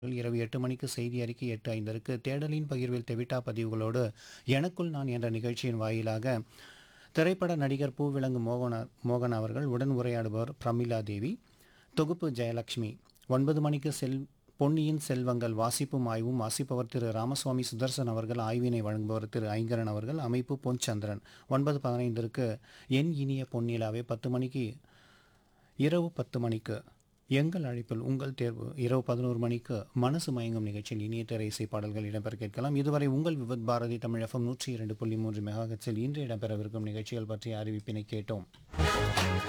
இரவு எட்டு மணிக்கு செய்தி அறிக்கை எட்டு ஐந்தருக்கு தேடலின் பகிர்வில் தெவிட்டா பதிவுகளோடு எனக்குள் நான் என்ற நிகழ்ச்சியின் வாயிலாக திரைப்பட நடிகர் பூவிலங்கு மோகன மோகன் அவர்கள் உடன் உரையாடுபவர் பிரமிளா தேவி தொகுப்பு ஜெயலட்சுமி ஒன்பது மணிக்கு செல் பொன்னியின் செல்வங்கள் வாசிப்பும் ஆய்வும் வாசிப்பவர் திரு ராமசுவாமி சுதர்சன் அவர்கள் ஆய்வினை வழங்குபவர் திரு ஐங்கரன் அவர்கள் அமைப்பு பொன் சந்திரன் ஒன்பது பதினைந்திற்கு என் இனிய பொன்னிலாவே பத்து மணிக்கு இரவு பத்து மணிக்கு எங்கள் அழைப்பில் உங்கள் தேர்வு இரவு பதினோரு மணிக்கு மனசு மயங்கும் நிகழ்ச்சியில் இனிய திரை இசை பாடல்கள் இடம்பெற கேட்கலாம் இதுவரை உங்கள் விவத் பாரதி தமிழ் எஃப்எம் நூற்றி இரண்டு புள்ளி மூன்று மெகாஹெட்ஸில் இன்று இடம்பெறவிருக்கும் நிகழ்ச்சிகள் பற்றிய அறிவிப்பினை கேட்டோம்